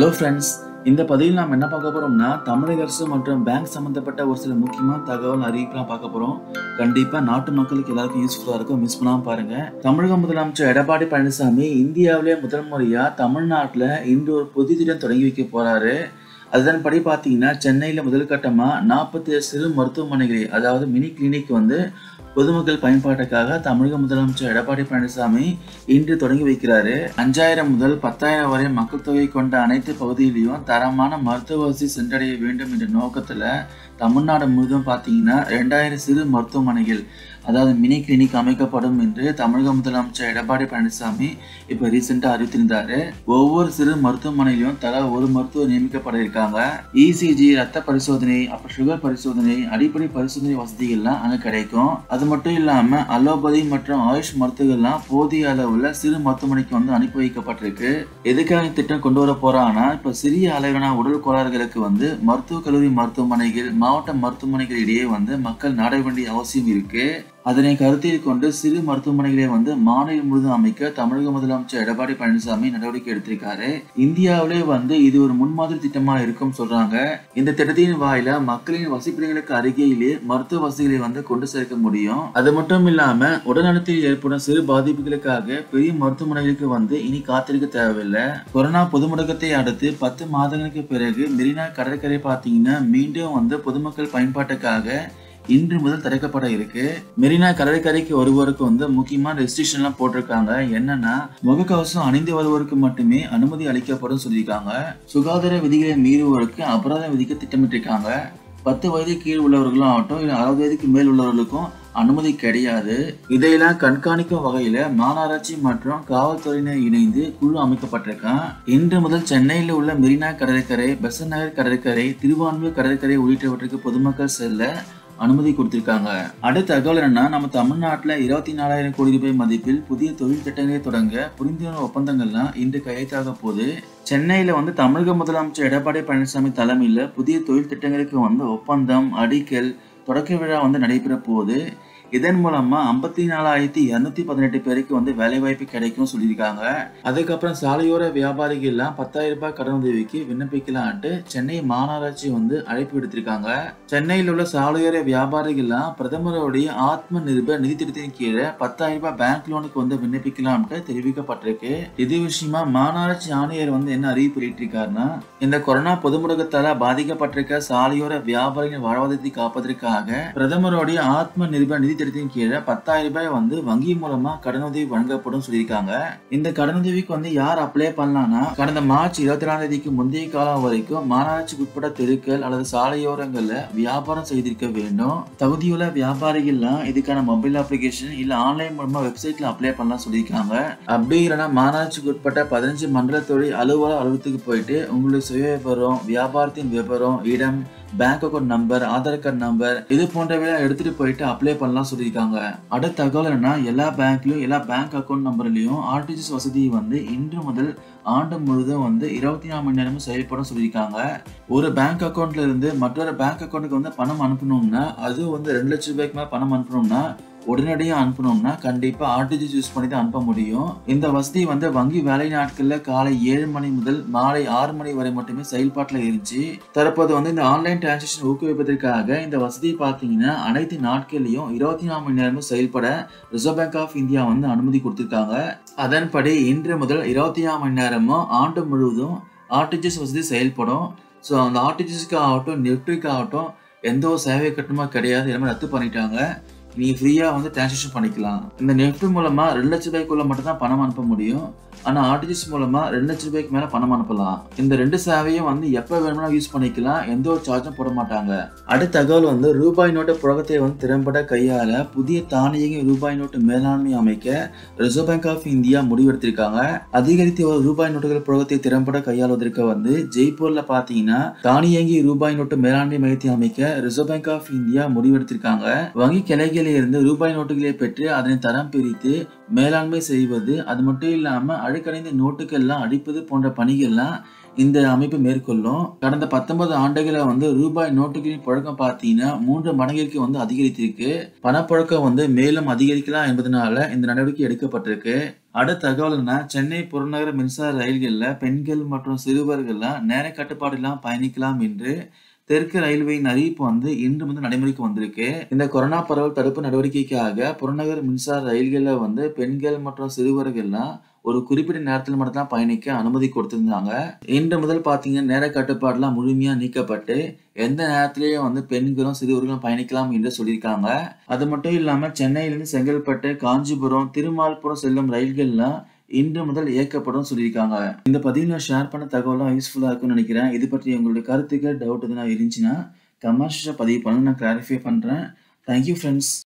hello friends இந்த பதிவில் நாம் என்ன பார்க்க போறோம்னா தமிழக அரசு மற்றும் பேங்க் சம்பந்தப்பட்ட ஒரு சில முக்கியமான தகவல் அறிவிப்புலாம் பார்க்க போறோம் கண்டிப்பா நாட்டு மக்களுக்கு எல்லாருக்கும் யூஸ்ஃபுல்லா இருக்கும் மிஸ் பண்ணாம பாருங்க தமிழக முதலமைச்சர் எடப்பாடி பழனிசாமி இந்தியாவிலே முதல் முறையா தமிழ்நாட்டில் இன்று ஒரு புதிய திட்டம் தொடங்கி வைக்க போறாரு அதன்படி பார்த்தீங்கன்னா சென்னையில் முதல் கட்டமாக நாற்பத்தி ஏழு சிறு மருத்துவமனைகளை அதாவது மினி கிளினிக் வந்து பொதுமக்கள் பயன்பாட்டுக்காக தமிழக முதலமைச்சர் எடப்பாடி பழனிசாமி இன்று தொடங்கி வைக்கிறாரு அஞ்சாயிரம் முதல் பத்தாயிரம் வரை மக்கள் தொகை கொண்ட அனைத்து பகுதியிலையும் தரமான மருத்துவ வசதி சென்றடைய வேண்டும் என்ற நோக்கத்தில் தமிழ்நாடு முழுவதும் பார்த்தீங்கன்னா ரெண்டாயிரம் சிறு மருத்துவமனைகள் அதாவது மினி கிளினிக் அமைக்கப்படும் என்று தமிழக முதலமைச்சர் எடப்பாடி பழனிசாமி இப்போ ரீசெண்டாக அறிவித்திருந்தாரு ஒவ்வொரு சிறு மருத்துவமனையிலும் தலா ஒரு மருத்துவர் நியமிக்கப்பட இருக்காங்க இசிஜி ரத்த பரிசோதனை அப்புறம் சுகர் பரிசோதனை அடிப்படை பரிசோதனை வசதிகள்லாம் அங்கே கிடைக்கும் அது மட்டும் இல்லாமல் அலோபதி மற்றும் ஆயுஷ் மருத்துவங்கள்லாம் போதிய அளவில் சிறு மருத்துவமனைக்கு வந்து அனுப்பி வைக்கப்பட்டிருக்கு எதுக்காக இந்த திட்டம் கொண்டு வர போறாங்கன்னா இப்போ சிறிய அளவிலான உடல் கோளாறுகளுக்கு வந்து மருத்துவக் கல்லூரி மருத்துவமனைகள் மாவட்ட மருத்துவமனைகள் இடையே வந்து மக்கள் நாட வேண்டிய அவசியம் இருக்கு அதனை கருத்தில் கொண்டு சிறு மருத்துவமனைகளை வந்து மாநிலம் முழுவதும் அமைக்க தமிழக முதலமைச்சர் எடப்பாடி பழனிசாமி நடவடிக்கை எடுத்திருக்காரு இந்தியாவிலே வந்து இது ஒரு முன்மாதிரி திட்டமா இருக்கும் சொல்றாங்க இந்த திட்டத்தின் வாயில மக்களின் வசிப்பிடங்களுக்கு அருகேயிலே மருத்துவ வசதிகளை வந்து கொண்டு சேர்க்க முடியும் அது மட்டும் இல்லாம உடல்நலத்தில் ஏற்படும் சிறு பாதிப்புகளுக்காக பெரிய மருத்துவமனைகளுக்கு வந்து இனி காத்திருக்க தேவையில்லை கொரோனா பொது முடக்கத்தை அடுத்து பத்து மாதங்களுக்கு பிறகு மெரினா கடற்கரை பார்த்தீங்கன்னா மீண்டும் வந்து பொதுமக்கள் பயன்பாட்டுக்காக இன்று முதல் திறக்கப்பட இருக்கு மெரினா கடற்கரைக்கு வருவோருக்கு வந்து முக்கியமான ரெஸ்ட்ரிக்ஷன்லாம் போட்டிருக்காங்க என்னன்னா முகக்கவசம் அணிந்து வருவோருக்கு மட்டுமே அனுமதி அளிக்கப்படும் சொல்லியிருக்காங்க சுகாதார விதிகளை மீறுவோருக்கு அபராதம் விதிக்க திட்டமிட்டிருக்காங்க பத்து வயது கீழ் உள்ளவர்களும் ஆகட்டும் இல்லை அறுபது வயதுக்கு மேல் உள்ளவர்களுக்கும் அனுமதி கிடையாது இதையெல்லாம் கண்காணிக்கும் வகையில மாநகராட்சி மற்றும் காவல்துறையினர் இணைந்து குழு அமைக்கப்பட்டிருக்கான் இன்று முதல் சென்னையில் உள்ள மெரினா கடற்கரை பெசன் நகர் கடற்கரை திருவான்மியூர் கடற்கரை உள்ளிட்டவற்றுக்கு பொதுமக்கள் செல்ல அனுமதி கொடுத்திருக்காங்க அடுத்த தகவல் என்னன்னா நம்ம தமிழ்நாட்டில் இருபத்தி நாலாயிரம் கோடி ரூபாய் மதிப்பில் புதிய தொழில் திட்டங்களை தொடங்க புரிந்துணர்வு ஒப்பந்தங்கள்லாம் இன்று கையெழுத்தாக போகுது சென்னையில் வந்து தமிழக முதலமைச்சர் எடப்பாடி பழனிசாமி தலைமையில் புதிய தொழில் திட்டங்களுக்கு வந்து ஒப்பந்தம் அடிக்கல் தொடக்க விழா வந்து நடைபெற போகுது இதன் மூலமா ஐம்பத்தி நாலாயிரத்தி இரநூத்தி பதினெட்டு பேருக்கு வந்து வேலைவாய்ப்பு கிடைக்கும் சொல்லியிருக்காங்க அதுக்கப்புறம் சாலையோர வியாபாரிகள்லாம் பத்தாயிரம் ரூபாய் கடன் உதவிக்கு விண்ணப்பிக்கலான்ட்டு சென்னை மாநகராட்சி வந்து அழைப்பு விடுத்திருக்காங்க சென்னையில் உள்ள சாலையோர வியாபாரிகள்லாம் பிரதமருடைய ஆத்ம நிர்பர் நிதி திட்டத்தின் கீழே பத்தாயிரம் ரூபாய் பேங்க் லோனுக்கு வந்து விண்ணப்பிக்கலாம்ட்டு தெரிவிக்கப்பட்டிருக்கு இது விஷயமா மாநகராட்சி ஆணையர் வந்து என்ன அறிவிப்பு வெளியிட்டிருக்காருன்னா இந்த கொரோனா பொது முடக்கத்தால பாதிக்கப்பட்டிருக்க சாலையோர வியாபாரிகள் வாழ்வாதாரத்தை காப்பதற்காக பிரதமருடைய ஆத்ம நிர்பர் நிதி திட்டத்தின் கீழே பத்தாயிரம் ரூபாய் வந்து வங்கி மூலமா கடனுதவி வழங்கப்படும் சொல்லியிருக்காங்க இந்த கடனுதவிக்கு வந்து யார் அப்ளை பண்ணலாம்னா கடந்த மார்ச் இருபத்தி ரெண்டாம் தேதிக்கு முந்தைய காலம் வரைக்கும் மாநகராட்சிக்கு உட்பட்ட தெருக்கள் அல்லது சாலையோரங்கள்ல வியாபாரம் செய்திருக்க வேண்டும் தகுதியுள்ள வியாபாரிகள்லாம் இதுக்கான மொபைல் அப்ளிகேஷன் இல்ல ஆன்லைன் மூலமா வெப்சைட்ல அப்ளை பண்ணலாம் சொல்லியிருக்காங்க அப்படி இல்லைன்னா மாநகராட்சிக்கு உட்பட்ட பதினஞ்சு மண்டல தொழில் அலுவலக அலுவலகத்துக்கு போயிட்டு உங்களுடைய சுய விவரம் வியாபாரத்தின் விவரம் இடம் bank account number Aadhaar card number இது போன்றவை எடுத்துட்டு போயிட்டு அப்ளை பண்ணலாம் சொல்லியிருக்காங்க அடுத்த தகவல் என்னன்னா எல்லா பேங்க்லயும் எல்லா பேங்க் அக்கௌண்ட் நம்பர்லயும் ஆர்டிஜிஎஸ் வசதி வந்து இன்று முதல் ஆண்டு முழுதும் வந்து இருபத்தி நாலு மணி நேரமும் செயல்படும் சொல்லியிருக்காங்க ஒரு பேங்க் அக்கௌண்ட்ல இருந்து மற்றொரு பேங்க் அக்கௌண்ட்டுக்கு வந்து பணம் அனுப்பணும்னா அது வந்து ரெண்டு லட்சம் ரூபாய்க்கு மேலே பணம் அனுப்பணும்னா உடனடியாக அனுப்பணும்னா கண்டிப்பாக ஆர்டிஜிஎஸ் யூஸ் பண்ணி தான் அனுப்ப முடியும் இந்த வசதி வந்து வங்கி வேலை நாட்களில் காலை ஏழு மணி முதல் மாலை ஆறு மணி வரை மட்டுமே செயல்பாட்டில் இருந்துச்சு தற்போது வந்து இந்த ஆன்லைன் டிரான்சாக்ஷன் ஊக்குவிப்பதற்காக இந்த வசதி பார்த்தீங்கன்னா அனைத்து நாட்கள்லையும் இருபத்தி நாலு மணி நேரமும் செயல்பட ரிசர்வ் பேங்க் ஆஃப் இந்தியா வந்து அனுமதி கொடுத்துருக்காங்க அதன்படி இன்று முதல் இருபத்தி நாலு மணி நேரமும் ஆண்டு முழுவதும் ஆர்டிஜிஎஸ் வசதி செயல்படும் ஸோ அந்த ஆர்டிஜிஎஸ்க்கு ஆகட்டும் நெஃப்ட்டுக்கு ஆகட்டும் எந்த ஒரு சேவை கட்டணமும் கிடையாது எல்லாமே ரத்து பண்ணிட்டாங்க நீ ஃப்ரீயாக வந்து டிரான்சாக்ஷன் பண்ணிக்கலாம் இந்த நெஃப்ட் மூலமாக ரெண்டு லட்ச ரூபாய்க்குள்ள மட்டும் தான் பணம் அனுப்ப முடியும் ஆனால் ஆர்டிஜிஎஸ் மூலமாக ரெண்டு லட்ச ரூபாய்க்கு மேலே பணம் அனுப்பலாம் இந்த ரெண்டு சேவையும் வந்து எப்போ வேணும்னா யூஸ் பண்ணிக்கலாம் எந்த ஒரு சார்ஜும் போட மாட்டாங்க அடுத்த தகவல் வந்து ரூபாய் நோட்டு புழக்கத்தை வந்து திறம்பட கையாள புதிய தானியங்கி ரூபாய் நோட்டு மேலாண்மை அமைக்க ரிசர்வ் பேங்க் ஆஃப் இந்தியா முடிவெடுத்திருக்காங்க அதிகரித்து வரும் ரூபாய் நோட்டுகள் புழக்கத்தை திறம்பட கையாளுவதற்கு வந்து ஜெய்ப்பூர்ல பாத்தீங்கன்னா தானியங்கி ரூபாய் நோட்டு மேலாண்மை மையத்தை அமைக்க ரிசர்வ் பேங்க் ஆஃப் இந்தியா முடிவெடுத்திருக்காங்க வங்கி கிளைகள் பயணிகளில் இருந்து ரூபாய் நோட்டுகளை பெற்று அதனை தரம் பிரித்து மேலாண்மை செய்வது அது மட்டும் இல்லாம அழுக்கடைந்த நோட்டுகள்லாம் அடிப்பது போன்ற பணிகள்லாம் இந்த அமைப்பு மேற்கொள்ளும் கடந்த பத்தொன்பது ஆண்டுகளை வந்து ரூபாய் நோட்டுகளின் புழக்கம் பார்த்தீங்கன்னா மூன்று மடங்கிற்கு வந்து அதிகரித்திருக்கு பணப்புழக்கம் வந்து மேலும் அதிகரிக்கலாம் என்பதனால இந்த நடவடிக்கை எடுக்கப்பட்டிருக்கு அடுத்த தகவல்னா சென்னை புறநகர மின்சார ரயில்களில் பெண்கள் மற்றும் சிறுவர்கள்லாம் நேர கட்டுப்பாடு இல்லாமல் பயணிக்கலாம் என்று தெற்கு ரயில்வேயின் அறிவிப்பு வந்து இன்று வந்து நடைமுறைக்கு வந்திருக்கு இந்த கொரோனா பரவல் தடுப்பு நடவடிக்கைக்காக புறநகர் மின்சார ரயில்களில் வந்து பெண்கள் மற்றும் சிறுவர்கள்லாம் ஒரு குறிப்பிட்ட நேரத்தில் மட்டும் தான் பயணிக்க அனுமதி கொடுத்திருந்தாங்க இன்று முதல் பார்த்தீங்கன்னா நேர கட்டுப்பாடுலாம் முழுமையாக நீக்கப்பட்டு எந்த நேரத்திலேயும் வந்து பெண்களும் சிறுவர்களும் பயணிக்கலாம் என்று சொல்லியிருக்காங்க அது மட்டும் இல்லாமல் சென்னையிலிருந்து செங்கல்பட்டு காஞ்சிபுரம் திருமால்புரம் செல்லும் ரயில்கள்லாம் இன்று முதல் இயக்கப்படும் சொல்லியிருக்காங்க இந்த பதிவில் நான் ஷேர் பண்ண தகவலாம் யூஸ்ஃபுல்லாக இருக்கும்னு நினைக்கிறேன் இது பற்றி உங்களுடைய கருத்துக்கள் டவுட் எதுனா இருந்துச்சுன்னா கமெண்ட்ஸில் பதிவு பண்ண நான் கிளாரிஃபை பண்ணுறேன் தேங்க்யூ ஃப்ரெண்ட்ஸ்